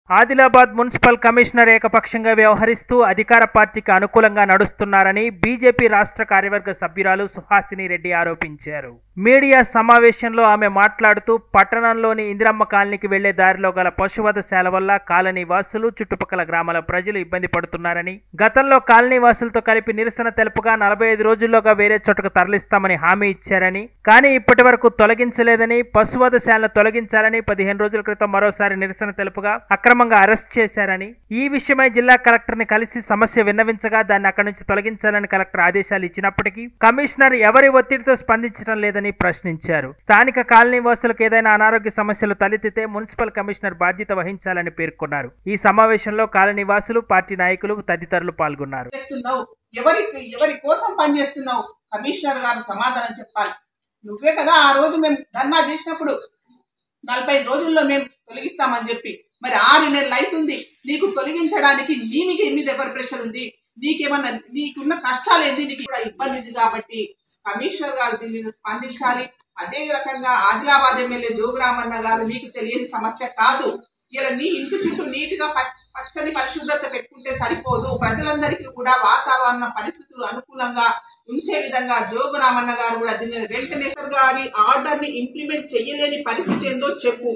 Adilabad municipal commissioner ఏకపక్షంగా వ్యవహరిస్తూ అధికార పార్టీకి అనుకూలంగా నడుస్తున్నారని బీజేపీ రాష్ట్ర కార్యవర్గ సభ్యురాలు సుహాసిని రెడ్డి ఆరోపించారు మీడియా సమావేశంలో ఆమె మాట్లాడుతూ పట్టణంలోని ఇందిరమ్మ కాలనీకి వెళ్లే దారిలో గల పశువధశాల వల్ల కాలనీ వాసులు చుట్టుపక్కల గ్రామాల ప్రజలు ఇబ్బంది పడుతున్నారని గతంలో కాలనీ వాసులతో కలిపి నిరసన తెలుపుగా నలభై ఐదు రోజుల్లోగా వేరే చోటకు తరలిస్తామని హామీ ఇచ్చారని కానీ ఇప్పటి వరకు తొలగించలేదని పశువధశాలను తొలగించాలని పదిహేను రోజుల క్రితం మరోసారి నిరసన తెలుపుగా అక్రమంగా అరెస్ట్ చేశారని ఈ విషయమై జిల్లా కలెక్టర్ ని కలిసి సమస్య విన్నవించగా దాన్ని అక్కడి నుంచి తొలగించాలని కలెక్టర్ ఆదేశాలు ఇచ్చినప్పటికీ కమిషనర్ ఎవరి ఒత్తిడితో స్పందించడం లేదని ప్రశ్నించారు స్థానిక కాలనీ వాసులకు ఏదైనా అనారోగ్య సమస్యలు తలెత్తితే మున్సిపల్ కమిషనర్ బాధ్యత వహించాలని పేర్కొన్నారు ఈ సమావేశంలో కాలనీ వాసులు పార్టీ నాయకులు తదితరులు పాల్గొన్నారు చేస్తున్నావు ఎవరికి ఎవరి కోసం పనిచేస్తున్నావు కమిషనర్ గారు సమాధానం చెప్పాలి నువ్వే కదా ఆ రోజు మేము ధర్నా చేసినప్పుడు నలభై రోజుల్లో మేము తొలగిస్తామని చెప్పి మరి ఆరు నెలలు అవుతుంది నీకు తొలగించడానికి నీ మీద ఎన్ని ఎవరి ప్రెషర్ ఉంది నీకేమన్నా నీకున్న కష్టాలు ఏంది నీకు కూడా ఇబ్బంది ఉంది కాబట్టి కమిషనర్ గారు దీని మీద స్పందించాలి అదే రకంగా ఆదిలాబాద్ ఎమ్మెల్యే జోగురామన్న గారు నీకు తెలియని సమస్య కాదు ఇలా నీ ఇంటి చుట్టూ నీట్గా ప- పచ్చని పరిశుభ్రత పెట్టుకుంటే సరిపోదు ప్రజలందరికీ కూడా వాతావరణ పరిస్థితులు అనుకూలంగా ఉంచే విధంగా జోగురామన్న గారు కూడా దీన్ని వెంటనే గారి ఆర్డర్ ని ఇంప్లిమెంట్ చేయలేని పరిస్థితి ఏందో చెప్పు